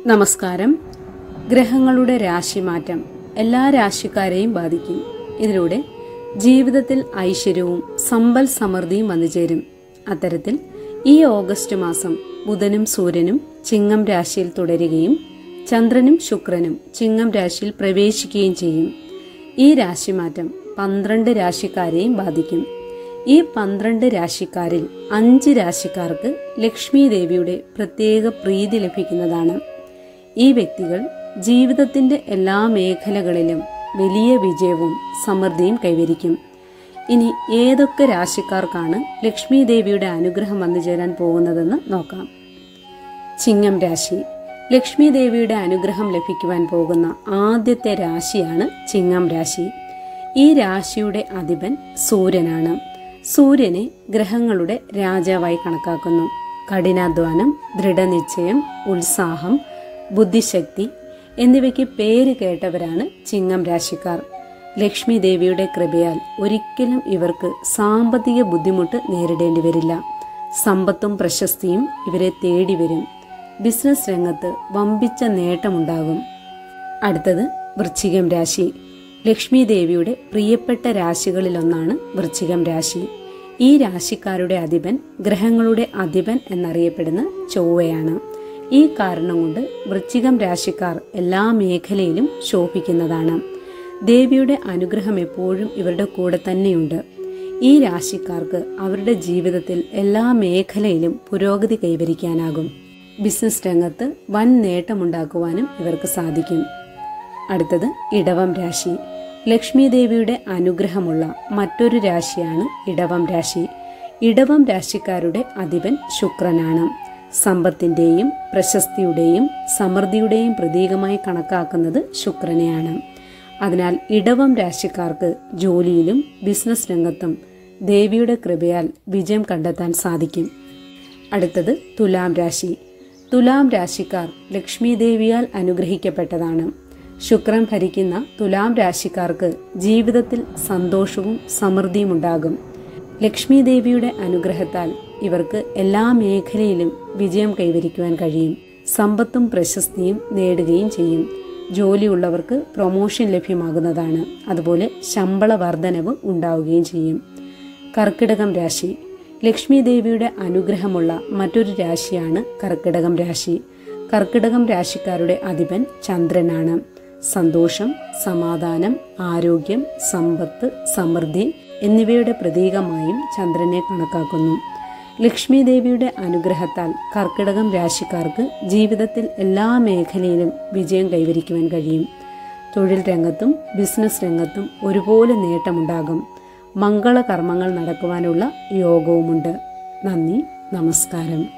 നമസ്കാരം ഗ്രഹങ്ങളുടെ രാശിമാറ്റം എല്ലാ രാശിക്കാരെയും ബാധിക്കും ഇതിലൂടെ ജീവിതത്തിൽ ഐശ്വര്യവും സമ്പൽ സമൃദ്ധിയും വന്നുചേരും അത്തരത്തിൽ ഈ ഓഗസ്റ്റ് മാസം ബുധനും സൂര്യനും ചിങ്ങം രാശിയിൽ തുടരുകയും ചന്ദ്രനും ശുക്രനും ചിങ്ങം രാശിയിൽ പ്രവേശിക്കുകയും ചെയ്യും ഈ രാശിമാറ്റം പന്ത്രണ്ട് രാശിക്കാരെയും ബാധിക്കും ഈ പന്ത്രണ്ട് രാശിക്കാരിൽ അഞ്ച് രാശിക്കാർക്ക് ലക്ഷ്മി ദേവിയുടെ പ്രത്യേക പ്രീതി ലഭിക്കുന്നതാണ് ഈ വ്യക്തികൾ ജീവിതത്തിന്റെ എല്ലാ മേഖലകളിലും വലിയ വിജയവും സമൃദ്ധിയും കൈവരിക്കും ഇനി ഏതൊക്കെ രാശിക്കാർക്കാണ് ലക്ഷ്മി ദേവിയുടെ അനുഗ്രഹം വന്നു ചേരാൻ പോകുന്നതെന്ന് നോക്കാം ചിങ്ങം രാശി ലക്ഷ്മി ദേവിയുടെ അനുഗ്രഹം ലഭിക്കുവാൻ പോകുന്ന ആദ്യത്തെ രാശിയാണ് ചിങ്ങം രാശി ഈ രാശിയുടെ അധിപൻ സൂര്യനാണ് സൂര്യനെ ഗ്രഹങ്ങളുടെ രാജാവായി കണക്കാക്കുന്നു കഠിനാധ്വാനം ദൃഢനിശ്ചയം ഉത്സാഹം ബുദ്ധിശക്തി എന്നിവയ്ക്ക് പേര് കേട്ടവരാണ് ചിങ്ങം രാശിക്കാർ ലക്ഷ്മി ദേവിയുടെ കൃപയാൽ ഒരിക്കലും ഇവർക്ക് സാമ്പത്തിക ബുദ്ധിമുട്ട് നേരിടേണ്ടി വരില്ല സമ്പത്തും പ്രശസ്തിയും ഇവരെ തേടി വരും ബിസിനസ് രംഗത്ത് വമ്പിച്ച നേട്ടമുണ്ടാകും അടുത്തത് വൃശ്ചികം രാശി ലക്ഷ്മി ദേവിയുടെ പ്രിയപ്പെട്ട രാശികളിലൊന്നാണ് വൃശ്ചികം രാശി ഈ രാശിക്കാരുടെ അധിപൻ ഗ്രഹങ്ങളുടെ അധിപൻ എന്നറിയപ്പെടുന്ന ചൊവ്വയാണ് ഈ കാരണം കൊണ്ട് വൃശ്ചികം രാശിക്കാർ എല്ലാ മേഖലയിലും ശോഭിക്കുന്നതാണ് ദേവിയുടെ അനുഗ്രഹം എപ്പോഴും ഇവരുടെ കൂടെ തന്നെയുണ്ട് ഈ രാശിക്കാർക്ക് അവരുടെ ജീവിതത്തിൽ എല്ലാ മേഖലയിലും പുരോഗതി കൈവരിക്കാനാകും ബിസിനസ് രംഗത്ത് വൻ നേട്ടമുണ്ടാക്കുവാനും ഇവർക്ക് സാധിക്കും അടുത്തത് ഇടവം രാശി ലക്ഷ്മി ദേവിയുടെ അനുഗ്രഹമുള്ള മറ്റൊരു രാശിയാണ് ഇടവം രാശി ഇടവം രാശിക്കാരുടെ അധിപൻ ശുക്രനാണ് സമ്പത്തിന്റെയും പ്രശസ്തിയുടെയും സമൃദ്ധിയുടെയും പ്രതീകമായി കണക്കാക്കുന്നത് ശുക്രനെയാണ് അതിനാൽ ഇടവം രാശിക്കാർക്ക് ജോലിയിലും ബിസിനസ് രംഗത്തും ദേവിയുടെ കൃപയാൽ വിജയം കണ്ടെത്താൻ സാധിക്കും അടുത്തത് തുലാം രാശി തുലാം രാശിക്കാർ ലക്ഷ്മി ദേവിയാൽ അനുഗ്രഹിക്കപ്പെട്ടതാണ് ശുക്രൻ ഭരിക്കുന്ന തുലാം രാശിക്കാർക്ക് ജീവിതത്തിൽ സന്തോഷവും സമൃദ്ധിയും ഉണ്ടാകും ലക്ഷ്മി ദേവിയുടെ അനുഗ്രഹത്താൽ ഇവർക്ക് എല്ലാ മേഖലയിലും വിജയം കൈവരിക്കുവാൻ കഴിയും സമ്പത്തും പ്രശസ്തിയും നേടുകയും ചെയ്യും ജോലിയുള്ളവർക്ക് പ്രൊമോഷൻ ലഭ്യമാകുന്നതാണ് അതുപോലെ ശമ്പള വർധനവ് ഉണ്ടാവുകയും ചെയ്യും കർക്കിടകം രാശി ലക്ഷ്മി ദേവിയുടെ അനുഗ്രഹമുള്ള മറ്റൊരു രാശിയാണ് കർക്കിടകം രാശി കർക്കിടകം രാശിക്കാരുടെ അധിപൻ ചന്ദ്രനാണ് സന്തോഷം സമാധാനം ആരോഗ്യം സമ്പത്ത് സമൃദ്ധി എന്നിവയുടെ പ്രതീകമായും ചന്ദ്രനെ കണക്കാക്കുന്നു ലക്ഷ്മി ദേവിയുടെ അനുഗ്രഹത്താൽ കർക്കിടകം രാശിക്കാർക്ക് ജീവിതത്തിൽ എല്ലാ മേഖലയിലും വിജയം കൈവരിക്കുവാൻ കഴിയും തൊഴിൽ രംഗത്തും ബിസിനസ് രംഗത്തും ഒരുപോലെ നേട്ടമുണ്ടാകും മംഗളകർമ്മങ്ങൾ നടക്കുവാനുള്ള യോഗവുമുണ്ട് നന്ദി നമസ്കാരം